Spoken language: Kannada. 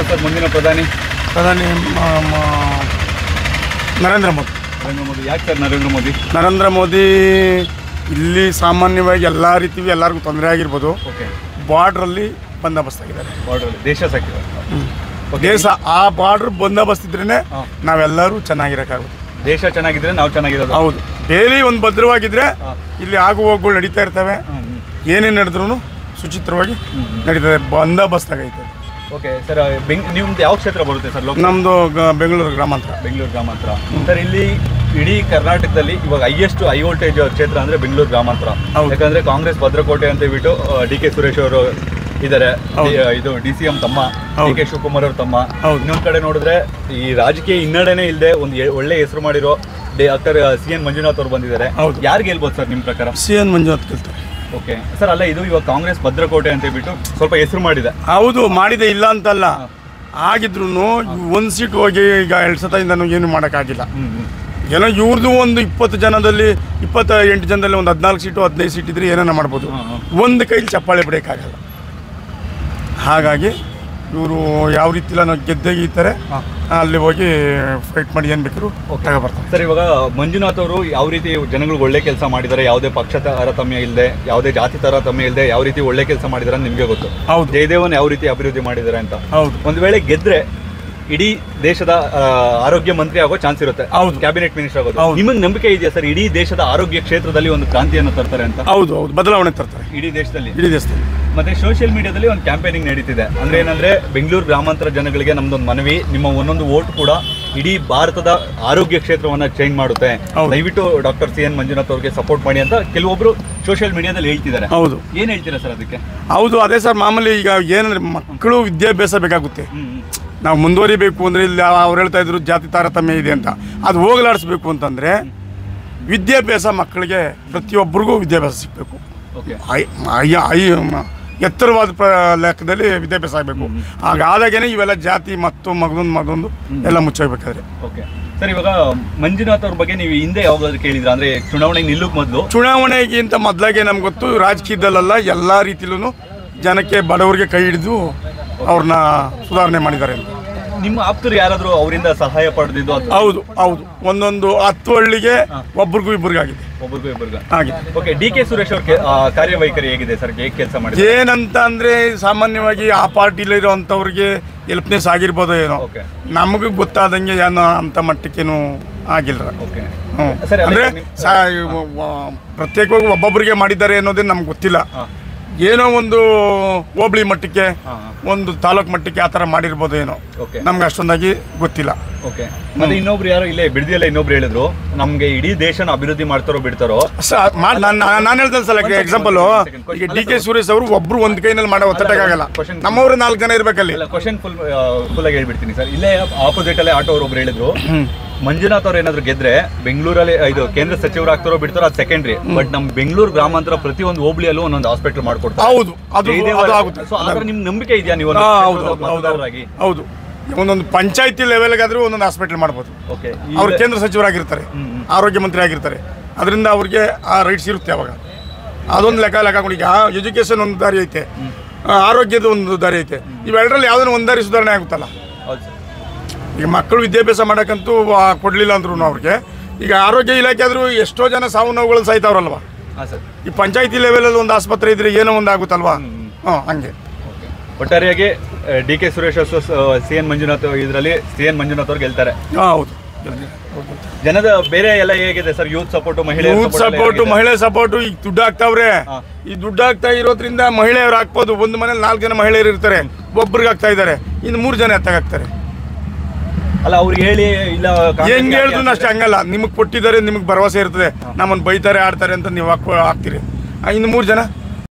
ಸರ್ ಮುಂದಿನ ಪ್ರಧಾನಿ ಪ್ರಧಾನಿ ಮ- ಮ- ನರೇಂದ್ರ ಮೋದಿ ನರೇಂದ್ರ ಮೋದಿ ಯಾಕೆ ಸರ್ ನರೇಂದ್ರ ಮೋದಿ ನರೇಂದ್ರ ಮೋದಿ ಇಲ್ಲಿ ಸಾಮಾನ್ಯವಾಗಿ ಎಲ್ಲ ರೀತಿಯೂ ಎಲ್ಲರಿಗೂ ತೊಂದರೆ ಆಗಿರ್ಬೋದು ಓಕೆ ಬಾರ್ಡ್ರಲ್ಲಿ ಬಂದೋಬಸ್ತ್ ಆಗಿದ್ದಾರೆ ಬಾರ್ಡರ್ ದೇಶ ಸಾಕಿದೆ Okay. ದೇಶ ಆ ಬಾರ್ಡ್ರ್ ಬಂದೋಬಸ್ತ್ ಇದ್ರೇ ಹಾ. ನಾವೆಲ್ಲರೂ ಚೆನ್ನಾಗಿರೋಕ್ಕಾಗುತ್ತೆ ದೇಶ ಚೆನ್ನಾಗಿದ್ರೆ ನಾವು ಚೆನ್ನಾಗಿರೋದು ಹೌದು ಬೇಲಿ ಒಂದು ಭದ್ರವಾಗಿದ್ರೆ ಹಾ. ಇಲ್ಲಿ ಆಗು ಹೋಗುಗಳು ನಡೀತಾ ಇರ್ತವೆ ಹ್ಮ್, ಹ್ಮ್. ಏನೇನು ನಡೆದ್ರು ಸುಚಿತ್ರವಾಗಿ ನಡೀತದೆ ಬಂದೋಬಸ್ತ್ ಆಗೈತೆ ಓಕೆ ಸರ್ ಬೆಂಗ್ ನಿಮ್ದು ಯಾವ ಕ್ಷೇತ್ರ ಬರುತ್ತೆ ಸರ್ ಲೋಕ ನಮ್ಮದು ಬೆಂಗಳೂರು ಗ್ರಾಮಾಂತರ ಬೆಂಗಳೂರು ಗ್ರಾಮಾಂತರ ಸರ್ ಇಲ್ಲಿ ಇಡೀ ಕರ್ನಾಟಕದಲ್ಲಿ ಇವಾಗ ಹೈಯೆಸ್ಟ್ ಹೈ ವೋಲ್ಟೇಜ್ ಕ್ಷೇತ್ರ ಅಂದ್ರೆ ಬೆಂಗಳೂರು ಗ್ರಾಮಾಂತರ ಹೌದು. ಯಾಕಂದ್ರೆ ಕಾಂಗ್ರೆಸ್ ಭದ್ರಕೋಟೆ ಅಂತ ಹೇಳ್ಬಿಟ್ಟು ಡಿ ಕೆ ಸುರೇಶ್ ಅವರು ಇದ್ದಾರೆ ಹೌದು. ಇದು ಡಿ ಸಿ ಎಂ ತಮ್ಮ ಡಿ ಹೌದು. ಕೆ ಶಿವಕುಮಾರ್ ಅವ್ರ ತಮ್ಮ ಹೌದು. ಇನ್ನೊಂದ್ ಕಡೆ ನೋಡಿದ್ರೆ ಈ ರಾಜಕೀಯ ಹಿನ್ನಡೆನೇ ಇಲ್ಲದೆ ಒಂದು ಎ- ಒಳ್ಳೆ ಹೆಸರು ಮಾಡಿರೋ ಡಾಕ್ಟರ್ ಸಿ ಎನ್ ಮಂಜುನಾಥ್ ಅವರು ಬಂದಿದ್ದಾರೆ ಹೌದು. ಯಾರು ಗೆಲ್ಬೋದು ಸರ್ ನಿಮ್ ಪ್ರಕಾರ ಸಿ ಎನ್ ಮಂಜುನಾಥ್ ಗೆಲ್ತಾರೆ ಓಕೆ ಸರ್ ಅಲ್ಲ ಇದು ಇವಾಗ ಕಾಂಗ್ರೆಸ್ ಭದ್ರಕೋಟೆ ಅಂತ ಹೇಳ್ಬಿಟ್ಟು ಸ್ವಲ್ಪ ಹೆಸರು ಮಾಡಿದೆ ಹೌದು ಮಾಡಿದೆ ಇಲ್ಲ ಅಂತಲ್ಲ ಆಗಿದ್ರು ಒಂದು ಸೀಟ್ ಹೋಗಿ ಈಗ ಎರಡು ಸತದಿಂದನೂ ಏನು ಮಾಡೋಕ್ಕಾಗಿಲ್ಲ ಹ್ಮ್ ಹ್ಮ್. ಏನೋ ಇವ್ರದ್ದು ಒಂದು ಇಪ್ಪತ್ತು ಜನದಲ್ಲಿ ಇಪ್ಪತ್ತ ಎಂಟು ಜನದಲ್ಲಿ ಒಂದು ಹದಿನಾಲ್ಕು ಸೀಟು ಹದಿನೈದು ಸೀಟ್ ಇದ್ರೆ ಏನೇನೋ ಮಾಡ್ಬೋದು ಹಾ, ಹಾ. ಒಂದು ಕೈಲಿ ಚಪ್ಪಾಳೆ ಬಿಡೋಕ್ಕಾಗಲ್ಲ ಹಾಗಾಗಿ ಇವರು ಯಾವ ರೀತಿ ನಾವು ಗೆದ್ದೇ ಗೀತಾರೆ ಹಾ. ಅಲ್ಲಿ ಹೋಗಿ ಫೈಟ್ ಮಾಡಿ ಏನು ಬೇಕಾದ್ರು ತಗೊಬರ್ತಾರೆ ಸರ್ ಇವಾಗ ಮಂಜುನಾಥ್ ಅವರು ಯಾವ ರೀತಿ ಜನಗಳಿಗೆ ಒಳ್ಳೆ ಕೆಲಸ ಮಾಡಿದ್ದಾರೆ ಯಾವುದೇ ಪಕ್ಷ ತಾರತಮ್ಯ ಇಲ್ಲದೆ ಯಾವುದೇ ಜಾತಿ ತಾರತಮ್ಯ ಇಲ್ಲದೆ ಯಾವ ರೀತಿ ಒಳ್ಳೆ ಕೆಲಸ ಮಾಡಿದ್ದಾರೆ ಅಂತ ನಿಮಗೆ ಗೊತ್ತು ಹೌದು ಜಯದೇವನ್ ಯಾವ ರೀತಿ ಅಭಿವೃದ್ಧಿ ಮಾಡಿದ್ದಾರೆ ಅಂತ ಹೌದು ಒಂದು ವೇಳೆ ಗೆದ್ರೆ ಇಡೀ ದೇಶದ ಆ, ಆರೋಗ್ಯ ಮಂತ್ರಿ ಆಗೋ ಚಾನ್ಸ್ ಇರುತ್ತೆ ಹೌದು. ಕ್ಯಾಬಿನೆಟ್ ಮಿನಿಸ್ಟರ್ ಆಗೋದು ಹೌದು. ನಿಮಗೆ ನಂಬಿಕೆ ಇದೆಯಾ ಸರ್ ಇಡೀ ದೇಶದ ಆರೋಗ್ಯ ಕ್ಷೇತ್ರದಲ್ಲಿ ಒಂದು ಕ್ರಾಂತಿಯನ್ನು ತರ್ತಾರೆ ಅಂತ ಹೌದು ಹೌದು ಬದಲಾವಣೆ ತರ್ತಾರೆ ಇಡೀ ದೇಶದಲ್ಲಿ ಇಡೀ ದೇಶದಲ್ಲಿ ಮತ್ತೆ ಸೋಷಿಯಲ್ ಮೀಡಿಯಾದಲ್ಲಿ ಒಂದು ಕ್ಯಾಂಪೇನಿಂಗ್ ನಡೀತಿದೆ ಅಂದ್ರೆ ಏನಂದ್ರೆ ಬೆಂಗಳೂರು ಗ್ರಾಮಾಂತರ ಜನಗಳಿಗೆ ನಮ್ದೊಂದು ಮನವಿ ನಿಮ್ಮ ಒಂದೊಂದು ವೋಟ್ ಕೂಡ ಇಡೀ ಭಾರತದ ಆರೋಗ್ಯ ಕ್ಷೇತ್ರವನ್ನ ಚೇಂಜ್ ಮಾಡುತ್ತೆ ಹೌದು. ದಯವಿಟ್ಟು ಡಾಕ್ಟರ್ ಸಿ ಎನ್ ಮಂಜುನಾಥ್ ಅವ್ರಿಗೆ ಸಪೋರ್ಟ್ ಮಾಡಿ ಅಂತ ಕೆಲವೊಬ್ರು ಸೋಷಿಯಲ್ ಮೀಡಿಯಾದಲ್ಲಿ ಹೇಳ್ತಿದ್ದಾರೆ ಹೌದು ಏನ್ ಹೇಳ್ತೀರಾ ಸರ್ ಅದಕ್ಕೆ ಹೌದು ಅದೇ ಸರ್ ಮಾಮೂಲಿ ಈಗ ಏನಂದ್ರೆ ಮಕ್ಕಳು ವಿದ್ಯಾಭ್ಯಾಸ ಬೇಕಾಗುತ್ತೆ ಹ್ಮ್ ಹ್ಮ್. ನಾವು ಮುಂದುವರಿಬೇಕು ಅಂದರೆ ಇಲ್ಲಿ ಅವ್ರು ಹೇಳ್ತಾ ಇದ್ರು ಜಾತಿ ತಾರತಮ್ಯ ಇದೆ ಅಂತ ಅದು ಹೋಗಲಾಡಿಸ್ಬೇಕು ಅಂತಂದರೆ ವಿದ್ಯಾಭ್ಯಾಸ ಮಕ್ಕಳಿಗೆ ಪ್ರತಿಯೊಬ್ಬರಿಗೂ ವಿದ್ಯಾಭ್ಯಾಸ ಸಿಗಬೇಕು ಓಕೆ ಐ ಐ- ಐ- ಮ- ಎತ್ತರವಾದ ಪ್ರ ಲೆಕ್ಕದಲ್ಲಿ ವಿದ್ಯಾಭ್ಯಾಸ ಆಗಬೇಕು ಹಾಗಾದಾಗೇನೆ ಇವೆಲ್ಲ ಜಾತಿ ಮತ್ತು ಮಗದೊಂದು ಮಗದೊಂದು ಎಲ್ಲ ಮುಚ್ಚೋಗ್ಬೇಕಾದ್ರೆ ಓಕೆ ಸರ್ ಇವಾಗ ಮಂಜುನಾಥ್ ಅವ್ರ ಬಗ್ಗೆ ನೀವು ಹಿಂದೆ ಯಾವಾಗಾದ್ರೂ ಕೇಳಿದ್ರ ಅಂದ್ರೆ ಚುನಾವಣೆಗೆ ನಿಲ್ಲುಕ್ ಮೊದಲು ಚುನಾವಣೆಗಿಂತ ಮೊದಲಾಗೆ ನಮ್ಗೆ ಗೊತ್ತು ರಾಜಕೀಯದಲ್ಲೆಲ್ಲ ಎಲ್ಲ ರೀತಿಲೂ ಜನಕ್ಕೆ ಬಡವರಿಗೆ ಕೈ ಹಿಡಿದು ಅವ್ರನ್ನ ಸುಧಾರಣೆ ಮಾಡಿದ್ದಾರೆ ಅಂತ ನಿಮ್ಮ ಆಪ್ತರು ಯಾರಾದ್ರೂ ಅವರಿಂದ ಸಹಾಯ ಪಡೆದಿದ್ದು ಅಥವಾ ಹೌದು ಹೌದು ಒಂದೊಂದು ಹತ್ತು ಹಳ್ಳಿಗೆ ಒಬ್ರಿಗೂ ಇಬ್ಬರಿಗಾಗಿದೆ ಒಬ್ಬರಿಗೂ ಇಬ್ಬರಿಗ ಆಗಿದೆ ಓಕೆ ಡಿ ಕೆ ಸುರೇಶ್ ಅವ್ರ ಕೆ- ಆ, ಕಾರ್ಯವೈಖರಿ ಹೇಗಿದೆ ಸರ್ ಹೇಗೆ ಕೆಲಸ ಮಾಡಿದ್ದಾರೆ ಏನಂತ ಅಂದ್ರೆ ಸಾಮಾನ್ಯವಾಗಿ ಆ ಪಾರ್ಟಿಲಿರೋಂಥವ್ರಿಗೆ ಎಲ್ಪ್ನೆಸ್ ಆಗಿರ್ಬೋದು ಏನೋ ಓಕೆ ನಮಗೂ ಗೊತ್ತಾದಂಗೆ ಏನೋ ಅಂತ ಮಟ್ಟಕ್ಕೇನು ಆಗಿಲ್ಲ ಓಕೆ ಹ್ಮ್. ಸರಿ, ಅಂದ್ರೆ ಅದಕ್ಕೆ ನೀವು- ಸಾ- ವ- ವ- ಪ್ರತ್ಯೇಕವಾಗಿ ಒಬ್ಬೊಬ್ಬರಿಗೆ ಮಾಡಿದ್ದಾರೆ ಅನ್ನೋದೇ ನಮ್ಗೆ ಗೊತ್ತಿಲ್ಲ ಹಾ. ಏನೋ ಒಂದು ಹೋಬಳಿ ಮಟ್ಟಕ್ಕೆ ಹಾ, ಹಾ. ಒಂದು ತಾಲೂಕ್ ಮಟ್ಟಕ್ಕೆ ಆ ಥರ ಮಾಡಿರ್ಬೋದು ಏನೋ ಓಕೆ ನಮ್ಗೆ ಅಷ್ಟೊಂದಾಗಿ ಗೊತ್ತಿಲ್ಲ ಓಕೆ ಮತ್ತೆ ಇನ್ನೊಬ್ರು ಯಾರೋ ಇಲ್ಲೇ ಬಿಡದಿಯಲ್ಲ ಇನ್ನೊಬ್ರು ಹೇಳಿದ್ರು ನಮ್ಗೆ ಇಡೀ ದೇಶನ ಅಭಿವೃದ್ಧಿ ಮಾಡ್ತಾರೋ ಬಿಡ್ತಾರೋ ನಾನು ಹೇಳ್ತೇನೆ ಸಲ ಎಕ್ಸಾಂಪಲ್ ಈಗ ಡಿ ಕೆ ಸುರೇಶ್ ಅವರು ಒಬ್ರು ಒಂದ್ ಕೈನಲ್ಲಿ ಮಾಡೋ ಒತ್ತಡಕ್ಕಾಗಲ್ಲ question- ನಮ್ಮವರು ನಾಲ್ಕು ಜನ ಇರ್ಬೇಕಲ್ಲಿ ಇಲ್ಲ ಕ್ವಶನ್ ಫುಲ್ ಫುಲ್ ಆಗಿ ಹೇಳ್ಬಿಡ್ತೀನಿ ಸರ್ ಇಲ್ಲೇ ಆಪೋಸಿಟ್ ಅಲ್ಲೇ ಆಟೋ ಅವ್ರು ಒಬ್ರು ಹೇಳಿದ್ರು ಮಂಜುನಾಥ್ ಅವ್ರು ಏನಾದ್ರು ಗೆದ್ರೆ ಬೆಂಗಳೂರಲ್ಲಿ ಇದು ಕೇಂದ್ರ ಸಚಿವರು ಆಗ್ತಾರೋ ಬಿಡ್ತಾರೋ ಅದು ಸೆಕೆಂಡ್ರಿ ಬಟ್ ನಮ್ ಬೆಂಗಳೂರು ಗ್ರಾಮಾಂತರ ಪ್ರತಿಯೊಂದು ಹೋಬಳಿಯಲ್ಲೂ ಒಂದೊಂದು ಹಾಸ್ಪಿಟಲ್ ಮಾಡ್ಕೊಡ್ತಾರೆ ಹೌದು ಅದು ಅದು ಆಗುತ್ತೆ ಸೊ ಆದ್ರೆ ನಿಮ್ ನಂಬಿಕೆ ಇದೆಯಾ ನೀವು ಒಂದು ಹಾ, ಹೌದು ಹೌದು ಹೌದು ಮತದಾರರಾಗಿ ಹೌದು ಒಂದೊಂದು ಪಂಚಾಯತಿ ಲೆವೆಲ್ಗಾದ್ರೂ ಒಂದೊಂದು ಹಾಸ್ಪಿಟಲ್ ಮಾಡ್ಬೋದು ಓಕೆ ಅವ್ರು ಕೇಂದ್ರ ಸಚಿವರಾಗಿರ್ತಾರೆ ಹ್ಮ್, ಹ್ಮ್. ಆರೋಗ್ಯ ಮಂತ್ರಿ ಆಗಿರ್ತಾರೆ ಅದರಿಂದ ಅವ್ರಿಗೆ ಆ ರೈಟ್ಸ್ ಇರುತ್ತೆ ಅವಾಗ ಅದೊಂದು ಲೆಕ್ಕ ಲೆಕ್ಕ ಹಾಕೊಂಡು ಈಗ ಎಜುಕೇಶನ್ ಒಂದು ದಾರಿ ಐತೆ ಆ, ಆರೋಗ್ಯದ ಒಂದು ದಾರಿ ಐತೆ ಇವೆರಡರಲ್ಲಿ ಯಾವ್ದಾದ್ರು ಒಂದು ದಾರಿ ಸುಧಾರಣೆ ಆಗುತ್ತಲ್ಲ ಹೌದು ಸರ್ ಈಗ ಮಕ್ಕಳು ವಿದ್ಯಾಭ್ಯಾಸ ಮಾಡೋಕ್ಕಂತೂ ಆ, ಕೊಡ್ಲಿಲ್ಲ ಅಂದ್ರೂ ಅವ್ರಿಗೆ ಈಗ ಆರೋಗ್ಯ ಇಲಾಖೆ ಆದರೂ ಎಷ್ಟೋ ಜನ ಸಾವು ನೋವುಗಳು ಸಾಯ್ತಾವ್ರಲ್ವ ಹಾಂ ಸರ್ ಈ ಪಂಚಾಯತಿ ಲೆವೆಲಲ್ಲಿ ಒಂದು ಆಸ್ಪತ್ರೆ ಇದ್ರೆ ಏನೋ ಒಂದು ಆಗುತ್ತಲ್ವಾ ಹಾಂ ಹಂಗೆ ಓಕೆ ಒಟ್ಟಾರೆಯಾಗಿ D K Suresh C N Manjunath ಇದರಲ್ಲಿ ಸಿ ಎನ್ ಮಂಜುನಾಥ್ ಅವ್ರು ಗೆಲ್ತಾರೆ ಹಾಂ ಹೌದು ಜನದ ಬೇರೆ ಎಲ್ಲ ಹೇಗಿದೆ ಸರ್ ಯೂತ್ ಸಪೋರ್ಟ್ ಮಹಿಳೆ ಯೂತ್ ಸಪೋರ್ಟು ಮಹಿಳೆ ಸಪೋರ್ಟು ಈಗ ದುಡ್ಡು ಹಾಕ್ತಾವ್ರೆ ಹಾ. ಈ ದುಡ್ಡು ಹಾಕ್ತಾ ಇರೋದ್ರಿಂದ ಮಹಿಳೆಯರು ಹಾಕ್ಬೋದು ಒಂದು ಮನೇಲಿ ನಾಲ್ಕು ಜನ ಮಹಿಳೆಯರು ಇರ್ತಾರೆ ಒಬ್ರಿಗೆ ಹಾಕ್ತಾ ಇದ್ದಾರೆ ಇನ್ನು ಮೂರು ಜನ ಎತ್ತಾಗ್ತಾರೆ ಅಲ್ಲ ಅವ್ರಿಗೆ ಹೇಳಿ ಇಲ್ಲ ಕಾಂಗ್ರೆಸ್ಗೆ ಹೆಂಗ್ ಹಾಕಿ ಹೇಳಿದ್ರು ಅಷ್ಟೇ ಹಂಗಲ್ಲ ನಿಮಗೆ ಕೊಟ್ಟಿದ್ದಾರೆ ನಿಮಗೆ ಭರವಸೆ ಇರ್ತದೆ ನಮ್ಮನ್ನು ಬೈತಾರೆ ಆಡ್ತಾರೆ ಅಂತ ನೀವು ಹಾಕೋ ಹಾಕ್ತೀರಿ ಆ, ಇನ್ನು ಮೂರು ಜನ